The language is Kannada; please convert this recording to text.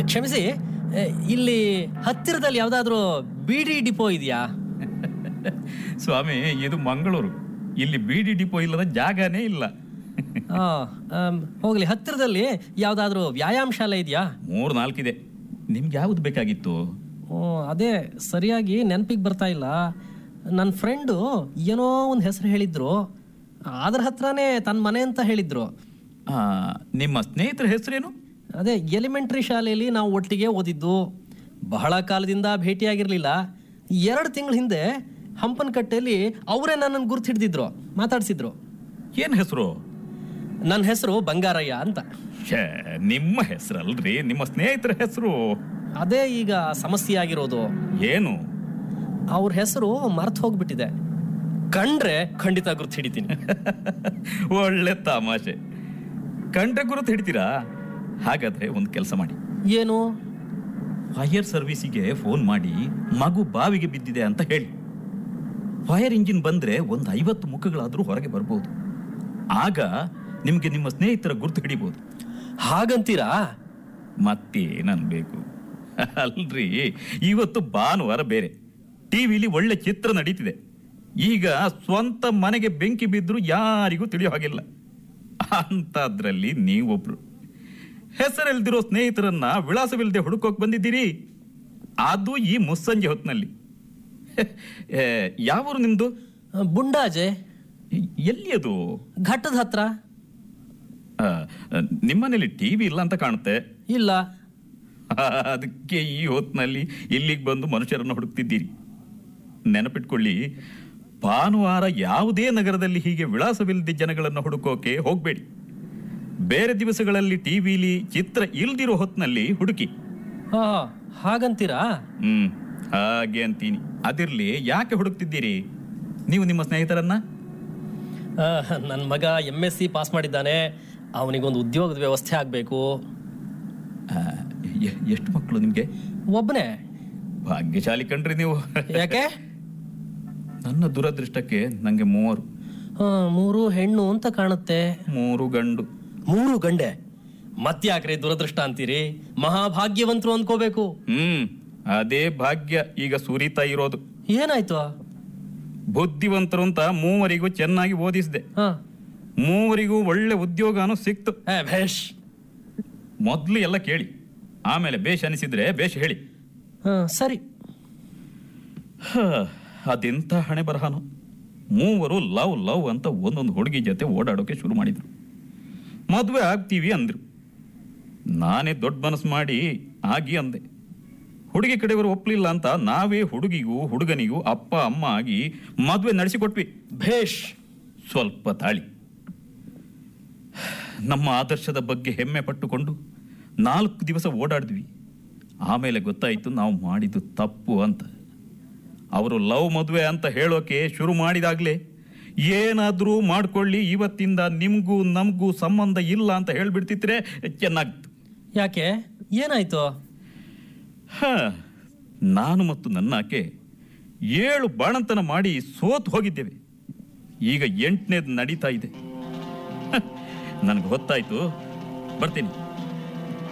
ಕ್ಷಮಿಸಿ ಎ, ಇಲ್ಲಿ ಹತ್ತಿರದಲ್ಲಿ ಯಾವ್ದಾದ್ರು ಬಿಡಿ ಡಿಪೋ ಇದೆಯಾ ಸ್ವಾಮಿ ಇದು ಮಂಗಳೂರು ಇಲ್ಲಿ ಬಿಡಿ ಡಿಪೋ ಇಲ್ಲದ ಜಾಗನೇ ಇಲ್ಲ ಆ, ಆಮ್, ಹೋಗ್ಲಿ ಹತ್ತಿರದಲ್ಲಿ ಯಾವ್ದಾದ್ರು ವ್ಯಾಯಾಮ ಶಾಲೆ ಇದೆಯಾ ಮೂರ್ ನಾಲ್ಕಿದೆ ನಿಮ್ಗೆ ಯಾವ್ದು ಬೇಕಾಗಿತ್ತು ಓ, ಅದೇ ಸರಿಯಾಗಿ ನೆನಪಿಗೆ ಬರ್ತಾ ಇಲ್ಲ ನನ್ನ ಫ್ರೆಂಡು ಏನೋ ಒಂದು ಹೆಸರು ಹೇಳಿದ್ರು ಅದ್ರ ಹತ್ರನೇ ತನ್ನ ಮನೆ ಅಂತ ಹೇಳಿದ್ರು ಆ, ನಿಮ್ಮ ಸ್ನೇಹಿತರ ಹೆಸರೇನು ಅದೇ ಎಲಿಮೆಂಟ್ರಿ ಶಾಲೆಯಲ್ಲಿ ನಾವು ಒಟ್ಟಿಗೆ ಓದಿದ್ದು ಬಹಳ ಕಾಲದಿಂದ ಭೇಟಿಯಾಗಿರ್ಲಿಲ್ಲ ಎರಡು ತಿಂಗಳ ಹಿಂದೆ ಹಂಪನಕಟ್ಟೆಯಲ್ಲಿ ಅವರೇ ನನ್ನನ್ನು ಗುರ್ತು ಹಿಡ್ದಿದ್ರು ಮಾತಾಡ್ಸಿದ್ರು ಏನ್ ಹೆಸರು ನನ್ನ ಹೆಸರು ಬಂಗಾರಯ್ಯ ಅಂತ ಛೇ ನಿಮ್ಮ ಹೆಸರಲ್ರಿ ನಿಮ್ಮ ಸ್ನೇಹಿತರ ಹೆಸರು ಅದೇ ಈಗ ಸಮಸ್ಯೆ ಆಗಿರೋದು ಏನು ಅವ್ರ ಹೆಸರು ಮರ್ತು ಹೋಗ್ಬಿಟ್ಟಿದೆ ಕಂಡ್ರೆ ಖಂಡಿತ ಗುರ್ತು ಹಿಡಿತೀನಿ ಒಳ್ಳೆ ತಮಾಷೆ ಕಂಡ್ರೆ ಗುರುತು ಹಿಡ್ತೀರಾ ಹಾಗಾದ್ರೆ ಒಂದು ಕೆಲಸ ಮಾಡಿ ಏನು ಫೈರ್ ಸರ್ವಿಸಿಗೆ ಫೋನ್ ಮಾಡಿ ಮಗು ಬಾವಿಗೆ ಬಿದ್ದಿದೆ ಅಂತ ಹೇಳಿ ಫೈರ್ ಇಂಜಿನ್ ಬಂದ್ರೆ ಒಂದು ಐವತ್ತು ಮುಖಗಳಾದ್ರೂ ಹೊರಗೆ ಬರ್ಬೋದು ಆಗ ನಿಮ್ಗೆ ನಿಮ್ಮ ಸ್ನೇಹಿತರ ಗುರುತು ಹಿಡಿಬಹುದು ಹಾಗಂತೀರಾ ಮತ್ತೇನನ್ಬೇಕು ಅಲ್ರಿ ಇವತ್ತು ಭಾನುವಾರ ಬೇರೆ ಟಿವಿಲಿ ಒಳ್ಳೆ ಚಿತ್ರ ನಡೀತಿದೆ ಈಗ ಸ್ವಂತ ಮನೆಗೆ ಬೆಂಕಿ ಬಿದ್ರು ಯಾರಿಗೂ ತಿಳಿಯೋ ಹಾಗಿಲ್ಲ ಅಂತದ್ರಲ್ಲಿ ನೀವೊಬ್ರು ಹೆಸರಿಲ್ದಿರೋ ಸ್ನೇಹಿತರನ್ನ ವಿಳಾಸವಿಲ್ಲದೆ ಹುಡುಕೋಕ್ ಬಂದಿದ್ದೀರಿ ಅದು ಈ ಮುಸ್ಸಂಜೆ ಹೊತ್ತಿನಲ್ಲಿ ಏ, ಯಾವೂರು ನಿಮ್ದು ಬುಂಡಾಜೆ ಎಲ್ಲಿ ಅದು ಘಟ್ಟದ ಹತ್ರ ಆ, ನಿಮ್ಮನೇಲಿ ಟಿವಿ ಇಲ್ಲ ಅಂತ ಕಾಣುತ್ತೆ ಇಲ್ಲ ಅದಕ್ಕೆ ಈ ಹೊತ್ತಿನಲ್ಲಿ ಇಲ್ಲಿಗೆ ಬಂದು ಮನುಷ್ಯರನ್ನು ಹುಡುಕ್ತಿದ್ದೀರಿ ನೆನಪಿಟ್ಕೊಳ್ಳಿ ಭಾನುವಾರ ಯಾವುದೇ ನಗರದಲ್ಲಿ ಹೀಗೆ ವಿಳಾಸವಿಲ್ಲದೆ ಜನಗಳನ್ನು ಹುಡುಕೋಕೆ ಹೋಗ್ಬೇಡಿ ಬೇರೆ ದಿವಸಗಳಲ್ಲಿ ಟಿವಿಲಿ ಚಿತ್ರ ಇಲ್ದಿರೋ ಹೊತ್ತಿನಲ್ಲಿ ಹುಡುಕಿ ಹಾ ಹಾಗಂತೀರಾ ಹ್ಮ್ ಹಾಗೆ ಅಂತೀನಿ ಅದಿರ್ಲಿ ಯಾಕೆ ಹುಡುಕ್ತಿದ್ದೀರಿ ನೀವು ನಿಮ್ಮ ಸ್ನೇಹಿತರನ್ನ ನನ್ನ ಮಗ ಎಮ್ ಎಸ್ ಸಿ ಪಾಸ್ ಮಾಡಿದ್ದಾನೆ ಅವನಿಗೊಂದು ಉದ್ಯೋಗದ ವ್ಯವಸ್ಥೆ ಆಗಬೇಕು ಆ, ಎ- ಎಷ್ಟು ಮಕ್ಕಳು ನಿಮ್ಗೆ ಒಬ್ಬನೇ ಭಾಗ್ಯಶಾಲಿ ಕಣ್ರಿ ನೀವು ಯಾಕೆ ನನ್ನ ದುರದೃಷ್ಟಕ್ಕೆ ನಂಗೆ ಮೂವರು ಆ, ಮೂರು ಹೆಣ್ಣು ಅಂತ ಕಾಣುತ್ತೆ ಮೂರು ಗಂಡು ಮೂರು ಗಂಡೆ ಮತ್ತ್ಯಾಕ್ರಿ ದುರದೃಷ್ಟ ಅಂತೀರಿ ಮಹಾಭಾಗ್ಯವಂತರು ಅನ್ಕೋಬೇಕು ಹ್ಮ್ ಅದೇ ಭಾಗ್ಯ ಈಗ ಸುರಿತಾ ಇರೋದು ಏನಾಯ್ತು ಬುದ್ಧಿವಂತರು ಅಂತ ಮೂವರಿಗೂ ಚೆನ್ನಾಗಿ ಓದಿಸಿದೆ ಹಾ ಮೂವರಿಗೂ ಒಳ್ಳೆ ಉದ್ಯೋಗನೂ ಸಿಕ್ತು ಏ ಭೇಷ್ ಮೊದ್ಲು ಎಲ್ಲ ಕೇಳಿ ಆಮೇಲೆ ಬೇಷ್ ಅನಿಸಿದ್ರೆ ಬೇಷ್ ಹೇಳಿ ಹಾ ಸರಿ ಹ, ಅದೆಂಥ ಹಣೆ ಬರಹನು ಮೂವರು ಲವ್ ಲವ್ ಅಂತ ಒಂದೊಂದು ಹುಡುಗಿ ಜೊತೆ ಓಡಾಡೋಕೆ ಶುರು ಮಾಡಿದ್ರು ಮದುವೆ ಆಗ್ತೀವಿ ಅಂದ್ರು ನಾನೇ ದೊಡ್ಡ ಮನಸ್ಸು ಮಾಡಿ ಆಗಿ ಅಂದೆ ಹುಡುಗಿ ಕಡೆಯವರು ಒಪ್ಪಲಿಲ್ಲ ಅಂತ ನಾವೇ ಹುಡುಗಿಗೂ ಹುಡುಗನಿಗೂ ಅಪ್ಪ ಅಮ್ಮ ಆಗಿ ಮದುವೆ ನಡೆಸಿಕೊಟ್ವಿ ಭೇಷ್ ಸ್ವಲ್ಪ ತಾಳಿ ನಮ್ಮ ಆದರ್ಶದ ಬಗ್ಗೆ ಹೆಮ್ಮೆ ಪಟ್ಟುಕೊಂಡು ನಾಲ್ಕು ದಿವಸ ಓಡಾಡಿದ್ವಿ ಆಮೇಲೆ ಗೊತ್ತಾಯಿತು ನಾವು ಮಾಡಿದ್ದು ತಪ್ಪು ಅಂತ ಅವರು ಲವ್ ಮದುವೆ ಅಂತ ಹೇಳೋಕೆ ಶುರು ಮಾಡಿದಾಗಲೇ ಏನಾದರೂ ಮಾಡ್ಕೊಳ್ಳಿ ಇವತ್ತಿಂದ ನಿಮಗೂ ನಮಗೂ ಸಂಬಂಧ ಇಲ್ಲ ಅಂತ ಹೇಳ್ಬಿಡ್ತಿದ್ರೆ ಚೆನ್ನಾಗಿತ್ತು ಯಾಕೆ ಏನಾಯ್ತು ಹ, ನಾನು ಮತ್ತು ನನ್ನ ಆಕೆ ಏಳು ಬಾಣಂತನ ಮಾಡಿ ಸೋತು ಹೋಗಿದ್ದೇವೆ ಈಗ ಎಂಟನೇದು ನಡೀತಾ ಇದೆ ನನಗೆ ಗೊತ್ತಾಯ್ತು ಬರ್ತೀನಿ